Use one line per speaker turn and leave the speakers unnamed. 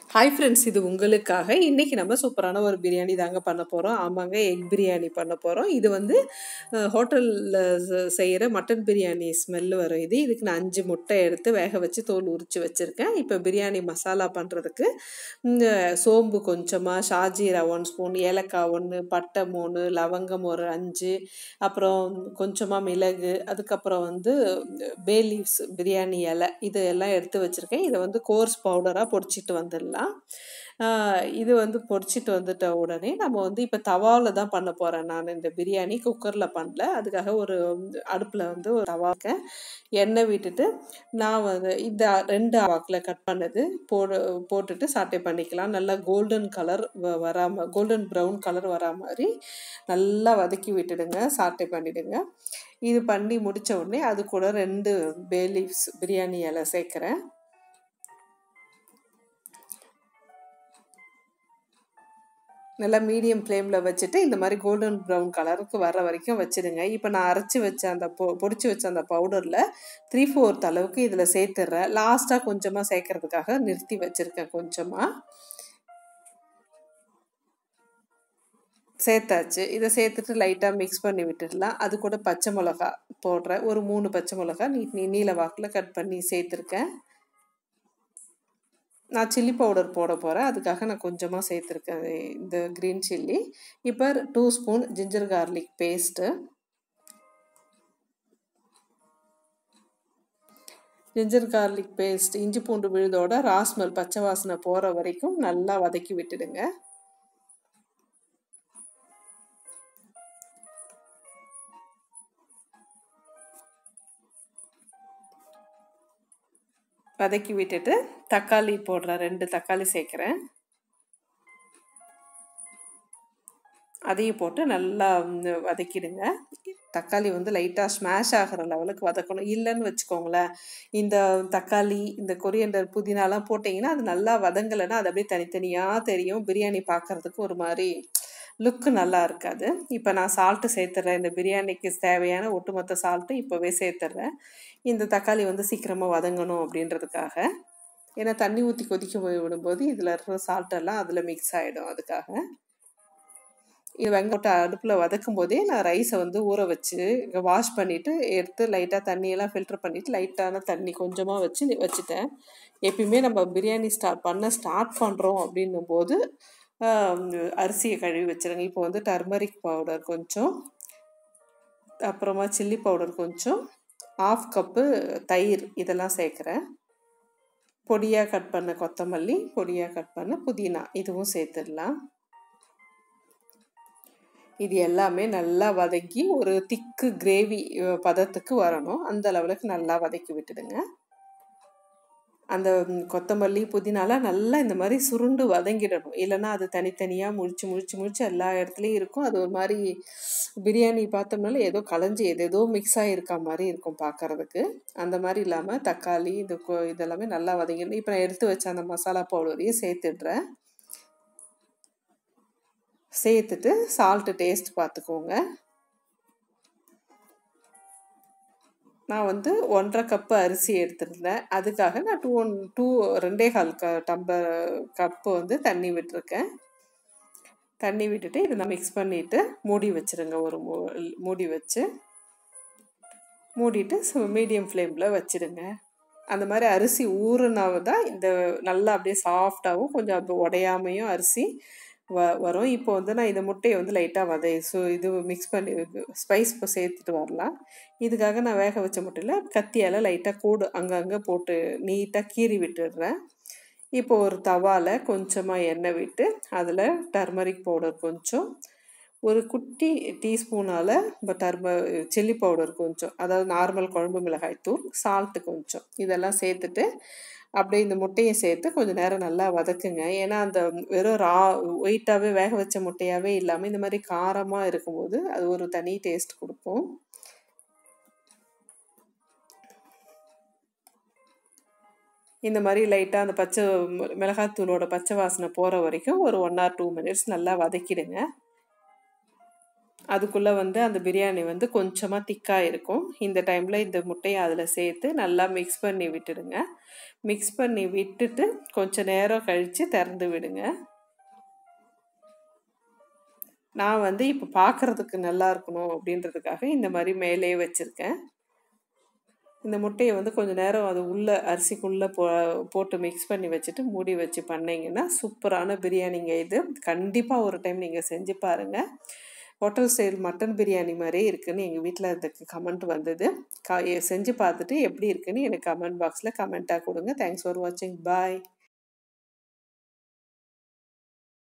hi friends இது உங்களுக்காக இன்றைக்கி நம்ம சூப்பரான ஒரு பிரியாணி தாங்க பண்ண போகிறோம் ஆமாங்க எக் பிரியாணி பண்ண போகிறோம் இது வந்து ஹோட்டலில் செய்கிற மட்டன் பிரியாணி ஸ்மெல் வரும் இது இதுக்கு நான் அஞ்சு முட்டை எடுத்து வேக வச்சு தோல் உரித்து வச்சுருக்கேன் இப்போ பிரியாணி மசாலா பண்ணுறதுக்கு இந்த சோம்பு கொஞ்சமாக ஷாஜீரா ஒன் ஸ்பூன் ஏலக்காய் ஒன்று பட்டை மூணு லவங்கம் ஒரு அஞ்சு அப்புறம் கொஞ்சமாக மிளகு அதுக்கப்புறம் வந்து பே லீவ்ஸ் பிரியாணி இலை இது எல்லாம் எடுத்து வச்சுருக்கேன் இதை வந்து கோர்ஸ் பவுடராக பொடிச்சிட்டு வந்துடலாம் இது வந்து பொடிச்சிட்டு வந்துட்ட உடனே நம்ம வந்து இப்போ தவாவில் தான் பண்ண போகிறேன் நான் இந்த பிரியாணி குக்கரில் பண்ணல அதுக்காக ஒரு அடுப்பில் வந்து ஒரு தவாக்க எண்ணெய் விட்டுட்டு நான் வந்து இந்த ரெண்டு வாக்கில் கட் பண்ணது போடு போட்டுட்டு சாட்டை பண்ணிக்கலாம் நல்லா கோல்டன் கலர் வராமல் கோல்டன் ப்ரௌன் கலர் வரா மாதிரி நல்லா வதக்கி விட்டுடுங்க சாட்டை பண்ணிவிடுங்க இது பண்ணி முடித்த உடனே அது கூட ரெண்டு பே லீவ்ஸ் பிரியாணி இலை சேர்க்குறேன் நல்லா மீடியம் ஃப்ளேமில் வச்சுட்டு இந்த மாதிரி கோல்டன் ப்ரௌன் கலருக்கு வர வரைக்கும் வச்சுடுங்க இப்போ நான் அரைச்சி வச்ச அந்த பொ பொடிச்சு வச்ச அந்த பவுடரில் த்ரீ ஃபோர்த் அளவுக்கு இதில் சேர்த்துட்றேன் லாஸ்ட்டாக கொஞ்சமாக சேர்க்கறதுக்காக நிறுத்தி வச்சுருக்கேன் கொஞ்சமாக சேர்த்தாச்சு இதை சேர்த்துட்டு லைட்டாக மிக்ஸ் பண்ணி விட்டுடலாம் அது கூட பச்சை மிளகா போடுறேன் ஒரு மூணு பச்சை மிளகா நீ நீல வாக்கில் கட் பண்ணி சேர்த்துருக்கேன் நான் சில்லி பவுடர் போட போகிறேன் அதுக்காக நான் கொஞ்சமாக சேர்த்துருக்கேன் இந்த க்ரீன் சில்லி இப்போ two spoon ginger garlic paste ginger garlic paste இஞ்சி பூண்டு விழுதோட ராஸ்மல் பச்சை வாசனை போகிற வரைக்கும் நல்லா வதக்கி விட்டுடுங்க வதக்கி விட்டுட்டு தக்காளி போடுறேன் ரெண்டு தக்காளி சேர்க்குறேன் அதையும் போட்டு நல்லா வதக்கிடுங்க தக்காளி வந்து லைட்டாக ஸ்மாஷ் ஆகிற லெவலுக்கு வதக்கணும் இல்லைன்னு வச்சுக்கோங்களேன் இந்த தக்காளி இந்த கொரியண்டர் புதினாலாம் போட்டிங்கன்னா அது நல்லா வதங்கலைன்னா அது அப்படியே தனித்தனியாக தெரியும் பிரியாணி பார்க்குறதுக்கு ஒரு மாதிரி லுக்கு நல்லா இருக்காது இப்போ நான் சால்ட்டு சேர்த்துட்றேன் இந்த பிரியாணிக்கு தேவையான ஒட்டுமொத்த சால்ட்டும் இப்போவே சேர்த்துட்றேன் இந்த தக்காளி வந்து சீக்கிரமாக வதங்கணும் அப்படின்றதுக்காக ஏன்னா தண்ணி ஊற்றி கொதிக்க விடும்போது இதில் இருக்கிற சால்ட்டெல்லாம் அதில் மிக்ஸ் ஆகிடும் அதுக்காக இது வெங்கோட்டை அடுப்பில் வதக்கும் போதே நான் ரைஸை வந்து ஊற வச்சு வாஷ் பண்ணிவிட்டு எடுத்து லைட்டாக தண்ணியெல்லாம் ஃபில்டர் பண்ணிவிட்டு லைட்டான தண்ணி கொஞ்சமாக வச்சு வச்சுட்டேன் எப்பயுமே நம்ம பிரியாணி ஸ்டார்ட் பண்ண ஸ்டார்ட் பண்ணுறோம் அப்படின்னும் போது அரிசியை கழுவி வச்சுருங்க இப்போ வந்து டர்மரிக் பவுடர் கொஞ்சம் அப்புறமா சில்லி பவுடர் கொஞ்சம் ஆஃப் கப்பு தயிர் இதெல்லாம் சேர்க்குறேன் பொடியாக கட் பண்ண கொத்தமல்லி பொடியாக கட் பண்ண புதினா இதுவும் சேர்த்துடலாம் இது எல்லாமே நல்லா வதக்கி ஒரு திக்கு கிரேவி பதத்துக்கு வரணும் அந்த லெவலுக்கு நல்லா வதக்கி விட்டுடுங்க அந்த கொத்தமல்லி புதினாலாம் நல்லா இந்த மாதிரி சுருண்டு வதங்கிடணும் இல்லைன்னா அது தனித்தனியாக முழிச்சு முழிச்சு முழிச்சு எல்லா இடத்துலையும் இருக்கும் அது ஒரு மாதிரி பிரியாணி பார்த்தோம்னால ஏதோ களைஞ்சி எதேதோ மிக்ஸ் ஆகிருக்க மாதிரி இருக்கும் பார்க்குறதுக்கு அந்த மாதிரி இல்லாமல் தக்காளி இது இதெல்லாமே நல்லா வதங்கிடணும் இப்போ நான் எடுத்து வச்ச அந்த மசாலா பவுடரையும் சேர்த்துடுறேன் சேர்த்துட்டு சால்ட்டு டேஸ்ட் பார்த்துக்கோங்க நான் வந்து ஒன்றரை கப்பு அரிசி எடுத்துருந்தேன் அதுக்காக நான் டூ ஒன் டூ ரெண்டே கால் க டம்பர் கப்பு வந்து தண்ணி விட்டுருக்கேன் தண்ணி விட்டுட்டு இதை நான் மிக்ஸ் பண்ணிவிட்டு மூடி வச்சுருங்க ஒரு மூடி வச்சு மூடிட்டு மீடியம் ஃப்ளேமில் வச்சுடுங்க அந்த மாதிரி அரிசி ஊறுனாவு தான் இந்த நல்லா அப்படியே சாஃப்டாகவும் கொஞ்சம் அப்போ உடையாமையும் அரிசி வ வரும் இப்போ வந்து நான் இந்த முட்டையை வந்து லைட்டாக வதை ஸோ இது மிக்ஸ் பண்ணி ஸ்பைஸ் இப்போ சேர்த்துட்டு வரலாம் இதுக்காக நான் வேக வச்ச முட்டையில் கத்தியால் லைட்டாக கூடு அங்கங்கே போட்டு நீட்டாக கீறி விட்டுடுறேன் இப்போ ஒரு தவாவில் கொஞ்சமாக எண்ணெய் விட்டு அதில் டர்மரிக் பவுடர் கொஞ்சம் ஒரு குட்டி டீஸ்பூனால் இப்போ டர்ம சில்லி பவுடர் கொஞ்சம் அதாவது நார்மல் குழம்பு மிளகாய் தூள் சால்ட்டு கொஞ்சம் இதெல்லாம் சேர்த்துட்டு அப்படியே இந்த முட்டையை சேர்த்து கொஞ்சம் நேரம் நல்லா வதக்குங்க ஏன்னா அந்த வெறும் ரா ஒயிட்டாகவே வேக வச்ச முட்டையாகவே இல்லாமல் இந்த மாதிரி காரமாக இருக்கும்போது அது ஒரு தனி டேஸ்ட் கொடுக்கும் இந்த மாதிரி லைட்டாக அந்த பச்சை மிளகாத்தூளோட பச்சை வாசனை போகிற வரைக்கும் ஒரு ஒன் ஆர் டூ மினிட்ஸ் நல்லா வதக்கிடுங்க அதுக்குள்ளே வந்து அந்த பிரியாணி வந்து கொஞ்சமாக திக்காக இருக்கும் இந்த டைமில் இந்த முட்டையை அதில் சேர்த்து நல்லா மிக்ஸ் பண்ணி விட்டுடுங்க மிக்ஸ் பண்ணி விட்டுட்டு கொஞ்சம் நேரம் கழித்து திறந்து விடுங்க நான் வந்து இப்போ பார்க்குறதுக்கு நல்லா இருக்கணும் அப்படின்றதுக்காக இந்த மாதிரி மேலேயே வச்சுருக்கேன் இந்த முட்டையை வந்து கொஞ்சம் நேரம் அது உள்ளே அரிசிக்குள்ளே போ போட்டு மிக்ஸ் பண்ணி வச்சுட்டு மூடி வச்சு பண்ணிங்கன்னா சூப்பரான பிரியாணிங்க இது கண்டிப்பாக ஒரு டைம் நீங்கள் செஞ்சு பாருங்கள் ஹோட்டல் ஸ்டைல் மட்டன் பிரியாணி மாதிரியே இருக்குதுன்னு எங்கள் வீட்டில் இதுக்கு கமெண்ட் வந்தது கா செஞ்சு பார்த்துட்டு எப்படி இருக்குன்னு எனக்கு கமெண்ட் பாக்ஸில் கமெண்ட்டாக கொடுங்க தேங்க்ஸ் ஃபார் வாட்சிங் பாய்